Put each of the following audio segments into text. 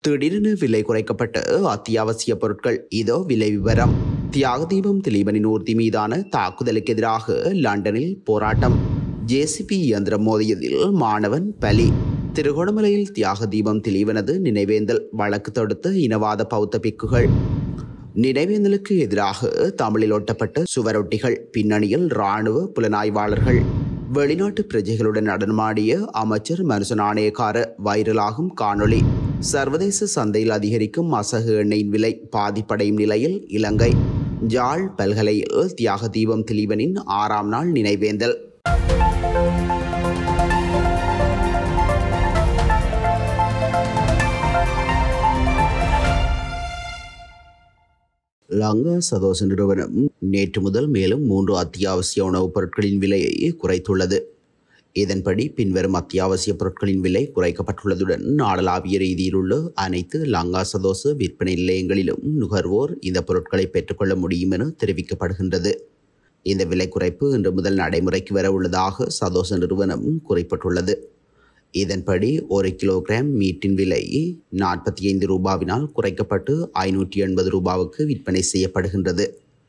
திடீரென விலை குறைக்கப்பட்ட அத்தியாவசிய பொருட்கள் இதோ விலை விவரம் தியாகதீபம் திலீபனின் ஊர்தி மீதான தாக்குதலுக்கு எதிராக லண்டனில் போராட்டம் ஜேசிபி இயந்திரம் மோதியதில் மாணவன் பலி திருகோணமலையில் தியாகதீபம் திலீபனது நினைவேந்தல் வழக்கு தொடுத்த இனவாத பௌத்த பிக்குகள் நினைவேந்தலுக்கு எதிராக தமிழில் ஒட்டப்பட்ட சுவரொட்டிகள் பின்னணியில் இராணுவ புலனாய்வாளர்கள் வெளிநாட்டு பிரஜைகளுடன் நடனமாடிய அமைச்சர் மனுச நாணயக்கார வைரலாகும் காணொளி சர்வதேச சந்தையில் அதிகரிக்கும் மசகு எண்ணெயின் விலை பாதிப்படையும் நிலையில் இலங்கை ஜாழ் பல்கலையில் தியாக தீபம் திலீபனின் ஆறாம் நாள் நினைவேந்தல் லங்கா சதோச நிறுவனம் நேற்று முதல் மேலும் மூன்று அத்தியாவசிய உணவுப் பொருட்களின் விலையை குறைத்துள்ளது இதன்படி பின்வரும் அத்தியாவசிய பொருட்களின் விலை குறைக்கப்பட்டுள்ளதுடன் நாடளாவிய ரீதியில் உள்ள அனைத்து லங்கா சதோச விற்பனை நிலையங்களிலும் நுகர்வோர் இந்த பொருட்களை பெற்றுக்கொள்ள முடியும் என தெரிவிக்கப்படுகின்றது இந்த விலை குறைப்பு இன்று முதல் நடைமுறைக்கு வர உள்ளதாக சதோச நிறுவனம் குறிப்பிட்டுள்ளது இதன்படி ஒரு கிலோகிராம் மீட்டின் விலை நாற்பத்தி ஐந்து ரூபாவினால் குறைக்கப்பட்டு ஐநூற்றி எண்பது ரூபாவுக்கு விற்பனை செய்யப்படுகின்றது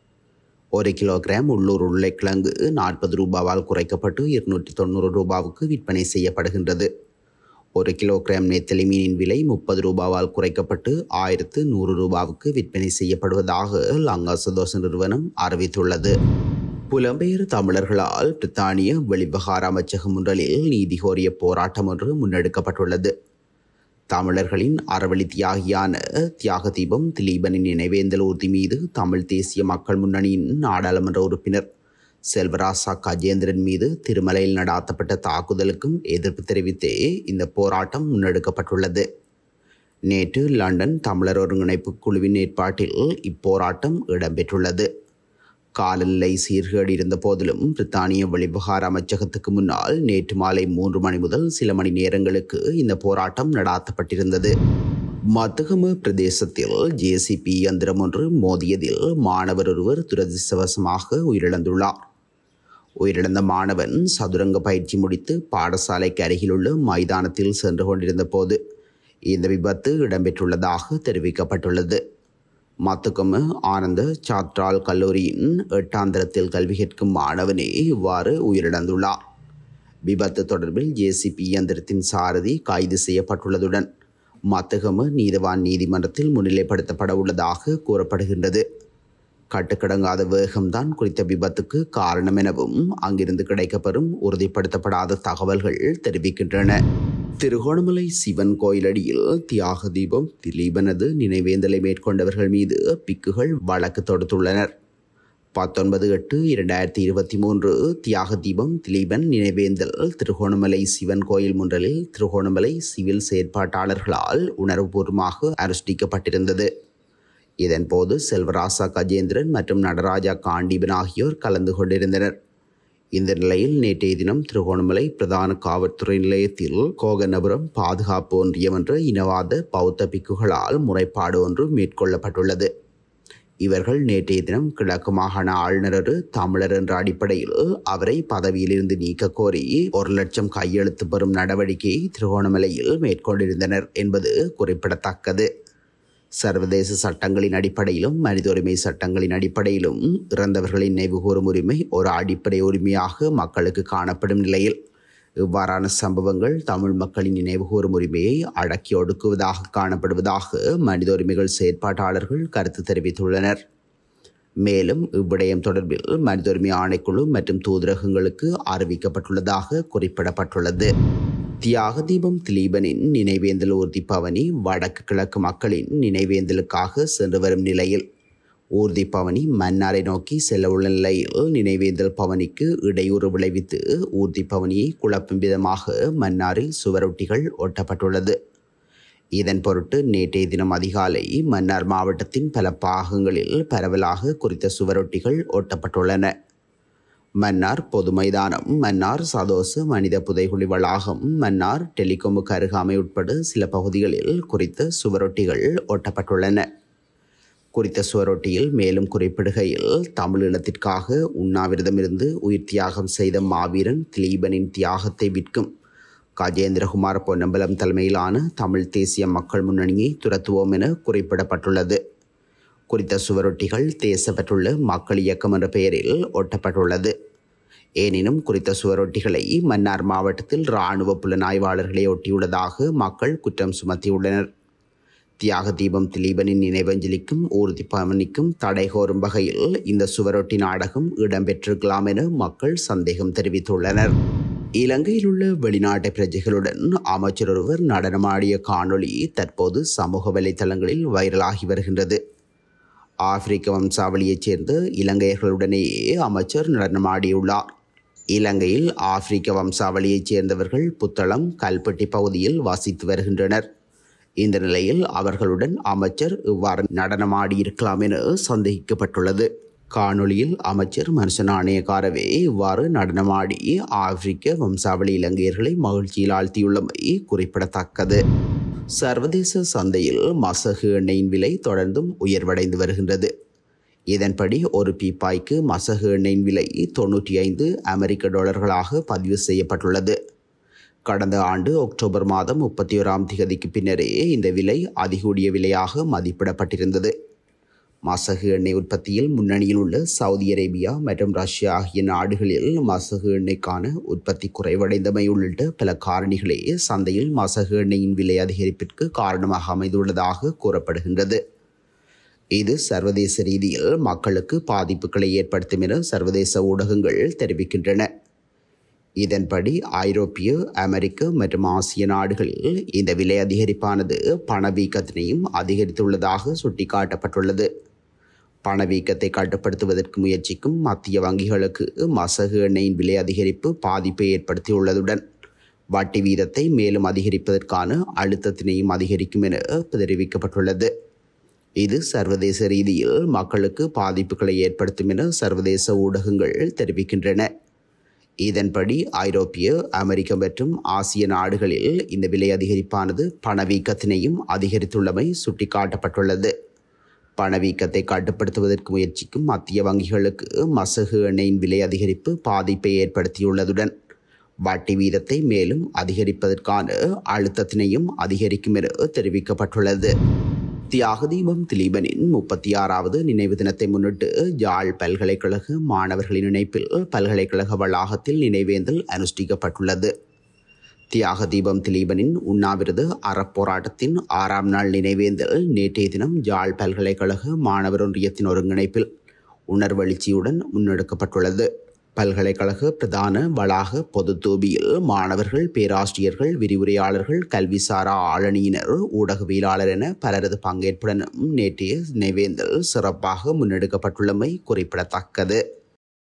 ஒரு கிலோகிராம் உள்ளூர் உருளைக்கிழங்கு நாற்பது ரூபாவால் குறைக்கப்பட்டு இருநூற்றி தொண்ணூறு ரூபாவுக்கு விற்பனை செய்யப்படுகின்றது ஒரு கிலோகிராம் நெத்தலி மீனின் விலை முப்பது ரூபாவால் குறைக்கப்பட்டு ஆயிரத்து நூறு ரூபாவுக்கு விற்பனை செய்யப்படுவதாக லங்கா சதோச நிறுவனம் அறிவித்துள்ளது புலம்பெயர் தமிழர்களால் பிரித்தானிய வெளிவிவகார அமைச்சகம் ஒன்றில் நீதி கோரிய போராட்டம் ஒன்று முன்னெடுக்கப்பட்டுள்ளது தமிழர்களின் அறவழி தியாகியான தியாக தீபம் திலீபனின் நினைவேந்தல் ஊர்தி மீது தமிழ் தேசிய மக்கள் முன்னணியின் நாடாளுமன்ற உறுப்பினர் செல்வராசா கஜேந்திரன் மீது திருமலையில் நடாத்தப்பட்ட தாக்குதலுக்கும் எதிர்ப்பு தெரிவித்தே இந்த போராட்டம் முன்னெடுக்கப்பட்டுள்ளது நேற்று லண்டன் தமிழர் ஒருங்கிணைப்பு குழுவின் ஏற்பாட்டில் இப்போராட்டம் இடம்பெற்றுள்ளது காலநிலை சீர்கேடு இருந்த போதிலும் பிரித்தானிய வெளிவிவகார அமைச்சகத்துக்கு முன்னால் நேற்று மாலை மூன்று மணி முதல் சில மணி நேரங்களுக்கு இந்த போராட்டம் நடாத்தப்பட்டிருந்தது மத்துகம பிரதேசத்தில் ஜேசிபி இயந்திரம் ஒன்று மோதியதில் மாணவர் ஒருவர் துரதிர்ஷ்டவசமாக உயிரிழந்துள்ளார் உயிரிழந்த மாணவன் சதுரங்க பயிற்சி முடித்து பாடசாலைக்கு அருகிலுள்ள மைதானத்தில் சென்று கொண்டிருந்த போது இந்த விபத்து இடம்பெற்றுள்ளதாக தெரிவிக்கப்பட்டுள்ளது மத்துக்கம ஆனந்த சாத்ரால் கல்லூரியின் எட்டாந்தரத்தில் கல்வி கற்கும் மாணவனே இவ்வாறு உயிரிழந்துள்ளார் விபத்து தொடர்பில் ஜேசிபி இயந்திரத்தின் சாரதி கைது செய்யப்பட்டுள்ளதுடன் மத்தகம நீதவான் நீதிமன்றத்தில் முன்னிலைப்படுத்தப்பட உள்ளதாக கூறப்படுகின்றது கட்டுக்கடங்காத வேகம்தான் குறித்த விபத்துக்கு காரணம் எனவும் அங்கிருந்து கிடைக்கப்பெறும் உறுதிப்படுத்தப்படாத தகவல்கள் தெரிவிக்கின்றன திருகோணமலை சிவன் கோயிலடியில் தியாக தீபம் திலீபனது நினைவேந்தலை மேற்கொண்டவர்கள் மீது பிக்குகள் வழக்கு தொடுத்துள்ளனர் பத்தொன்பது எட்டு இரண்டாயிரத்தி இருபத்தி மூன்று தியாக தீபம் திலீபன் நினைவேந்தல் திருகோணமலை சிவன் கோயில் முன்றலில் திருகோணமலை சிவில் செயற்பாட்டாளர்களால் உணர்வுபூர்வமாக அனுஷ்டிக்கப்பட்டிருந்தது இதன்போது செல்வராசா கஜேந்திரன் மற்றும் நடராஜா காண்டீபன் ஆகியோர் கலந்து கொண்டிருந்தனர் இந்த நிலையில் நேற்றைய தினம் திருகோணமலை பிரதான காவல்துறை நிலையத்தில் கோகநபுரம் பாதுகாப்பு ஒன்றியம் என்ற இனவாத பௌத்த பிக்குகளால் முறைப்பாடு ஒன்று மேற்கொள்ளப்பட்டுள்ளது இவர்கள் நேற்றைய தினம் கிழக்கு மாகாண ஆளுநர் தமிழர் என்ற அடிப்படையில் அவரை பதவியிலிருந்து நீக்க கோரி ஒரு லட்சம் கையெழுத்து பெறும் நடவடிக்கையை திருகோணமலையில் மேற்கொண்டிருந்தனர் என்பது குறிப்பிடத்தக்கது சர்வதேச சட்டங்களின் அடிப்படையிலும் மனித உரிமை சட்டங்களின் அடிப்படையிலும் இறந்தவர்களின் நினைவுகூரும் உரிமை ஒரு அடிப்படை உரிமையாக மக்களுக்கு காணப்படும் நிலையில் இவ்வாறான சம்பவங்கள் தமிழ் மக்களின் நினைவுகூரும் உரிமையை அடக்கி ஒடுக்குவதாக காணப்படுவதாக மனித உரிமைகள் செயற்பாட்டாளர்கள் கருத்து தெரிவித்துள்ளனர் மேலும் இவ்விடயம் தொடர்பில் மனித உரிமை ஆணைக்குழு மற்றும் தூதரகங்களுக்கு அறிவிக்கப்பட்டுள்ளதாக குறிப்பிடப்பட்டுள்ளது தியாகதீபம் திலீபனின் நினைவேந்தல் ஊர்தி பவனி வடக்கு கிழக்கு மக்களின் நினைவேந்தலுக்காக சென்று வரும் நிலையில் ஊர்தி பவனி மன்னாரை நோக்கி செல்ல உள்ள நிலையில் நினைவேந்தல் பவனிக்கு இடையூறு விளைவித்து ஊர்தி பவனியை குழப்பும் விதமாக மன்னாரில் சுவரொட்டிகள் ஒட்டப்பட்டுள்ளது இதன் பொருட்டு நேற்றைய தினம் அதிகாலை மன்னார் மாவட்டத்தின் பல பாகங்களில் பரவலாக குறித்த சுவரொட்டிகள் ஒட்டப்பட்டுள்ளன மன்னார் பொது மைதானம் மன்னார் சதோச மனித புதைகுழி வளாகம் மன்னார் டெலிகோமுக்கு அருகாமை உட்பட சில பகுதிகளில் குறித்த சுவரொட்டிகள் ஒட்டப்பட்டுள்ளன குறித்த சுவரொட்டியில் மேலும் குறிப்பிடுகையில் தமிழீழத்திற்காக உண்ணாவிரதமிருந்து உயிர் தியாகம் செய்த மாவீரன் திலீபனின் தியாகத்தை விற்கும் கஜேந்திரகுமார் பொன்னம்பலம் தலைமையிலான தமிழ் தேசிய மக்கள் முன்னணியை துரத்துவோம் என குறிப்பிடப்பட்டுள்ளது குறித்த சுவரொட்டிகள் தேசப்பட்டுள்ள மக்கள் இயக்கம் என்ற பெயரில் ஒட்டப்பட்டுள்ளது எனினும் குறித்த சுவரொட்டிகளை மன்னார் மாவட்டத்தில் இராணுவ புலனாய்வாளர்களை ஒட்டியுள்ளதாக மக்கள் குற்றம் சுமத்தியுள்ளனர் தியாக தீபம் திலீபனின் நினைவஞ்சலிக்கும் ஊர்தி பவனிக்கும் தடை கோரும் வகையில் இந்த சுவரொட்டி நாடகம் இடம்பெற்றிருக்கலாம் என மக்கள் சந்தேகம் தெரிவித்துள்ளனர் இலங்கையில் உள்ள வெளிநாட்டு பிரஜைகளுடன் அமைச்சர் ஒருவர் நடனமாடிய காணொளி தற்போது சமூக வலைதளங்களில் வைரலாகி வருகின்றது ஆப்பிரிக்க வம்சாவளியைச் சேர்ந்த இலங்கையர்களுடனேயே அமைச்சர் நடனமாடியுள்ளார் இலங்கையில் ஆப்பிரிக்க வம்சாவளியைச் சேர்ந்தவர்கள் புத்தளம் கல்பட்டி பகுதியில் வசித்து வருகின்றனர் இந்த நிலையில் அவர்களுடன் அமைச்சர் இவ்வாறு நடனமாடியிருக்கலாம் என சந்தேகிக்கப்பட்டுள்ளது காணொளியில் அமைச்சர் மனுஷ நாணயக்காரவே இவ்வாறு நடனமாடி ஆப்பிரிக்க வம்சாவளி இலங்கையர்களை மகிழ்ச்சியில் ஆழ்த்தியுள்ளமை குறிப்பிடத்தக்கது சர்வதேச சந்தையில் மசகு எண்ணெயின் விலை தொடர்ந்தும் உயர்வடைந்து வருகின்றது இதன்படி ஒரு பீப்பாய்க்கு மசகு எண்ணெயின் விலை தொண்ணூற்றி ஐந்து அமெரிக்க டாலர்களாக பதிவு செய்யப்பட்டுள்ளது கடந்த ஆண்டு அக்டோபர் மாதம் முப்பத்தி ஓராம் திகதிக்கு பின்னரே இந்த விலை அதிகூடிய விலையாக மதிப்பிடப்பட்டிருந்தது மசகு எண்ணெய் உற்பத்தியில் முன்னணியில் உள்ள சவுதி அரேபியா மற்றும் ரஷ்யா ஆகிய நாடுகளில் மசகு எண்ணெய்க்கான உற்பத்தி குறைவடைந்தமை உள்ளிட்ட பல காரணிகளே சந்தையில் மசகு எண்ணெயின் விலை அதிகரிப்பிற்கு காரணமாக அமைந்துள்ளதாக கூறப்படுகின்றது இது சர்வதேச ரீதியில் மக்களுக்கு பாதிப்புகளை ஏற்படுத்தும் என சர்வதேச ஊடகங்கள் தெரிவிக்கின்றன இதன்படி ஐரோப்பிய அமெரிக்க மற்றும் ஆசிய நாடுகளில் இந்த விலை அதிகரிப்பானது பணவீக்கத்தினையும் அதிகரித்துள்ளதாக சுட்டிக்காட்டப்பட்டுள்ளது பணவீக்கத்தை கட்டுப்படுத்துவதற்கு முயற்சிக்கும் மத்திய வங்கிகளுக்கு மசகு எண்ணெயின் விலை அதிகரிப்பு பாதிப்பை ஏற்படுத்தியுள்ளதுடன் வட்டி வீதத்தை மேலும் அதிகரிப்பதற்கான அழுத்தத்தினையும் அதிகரிக்கும் என தெரிவிக்கப்பட்டுள்ளது இது சர்வதேச ரீதியில் மக்களுக்கு பாதிப்புகளை ஏற்படுத்தும் என சர்வதேச ஊடகங்கள் தெரிவிக்கின்றன இதன்படி ஐரோப்பிய அமெரிக்க மற்றும் ஆசிய நாடுகளில் இந்த விலை அதிகரிப்பானது பணவீக்கத்தினையும் அதிகரித்துள்ளமை சுட்டிக்காட்டப்பட்டுள்ளது பணவீக்கத்தை கட்டுப்படுத்துவதற்கு முயற்சிக்கும் மத்திய வங்கிகளுக்கு மசகு எண்ணெயின் விலை அதிகரிப்பு பாதிப்பை ஏற்படுத்தியுள்ளதுடன் வட்டி வீதத்தை மேலும் அதிகரிப்பதற்கான அழுத்தத்தினையும் அதிகரிக்கும் என தெரிவிக்கப்பட்டுள்ளது தியாகதீபம் திலீபனின் முப்பத்தி ஆறாவது நினைவு தினத்தை முன்னிட்டு யாழ் பல்கலைக்கழக மாணவர்களின் இணைப்பில் பல்கலைக்கழக வளாகத்தில் நினைவேந்தல் அனுஷ்டிக்கப்பட்டுள்ளது தியாகதீபம் திலீபனின் உண்ணாவிரது அறப்போராட்டத்தின் ஆறாம் நாள் நினைவேந்தல் நேற்றைய தினம் யாழ் பல்கலைக்கழக மாணவர் ஒன்றியத்தின் ஒருங்கிணைப்பில் உணர்வெழுச்சியுடன் முன்னெடுக்கப்பட்டுள்ளது பல்கலைக்கழக பிரதான வளாக பொது தூபியில் மாணவர்கள் பேராசிரியர்கள் விரிவுரையாளர்கள் கல்விசாரா ஆளணியினர் ஊடகவியலாளர் என பலரது பங்கேற்புடனும் நேற்றைய நினைவேந்தல் சிறப்பாக முன்னெடுக்கப்பட்டுள்ளமை குறிப்பிடத்தக்கது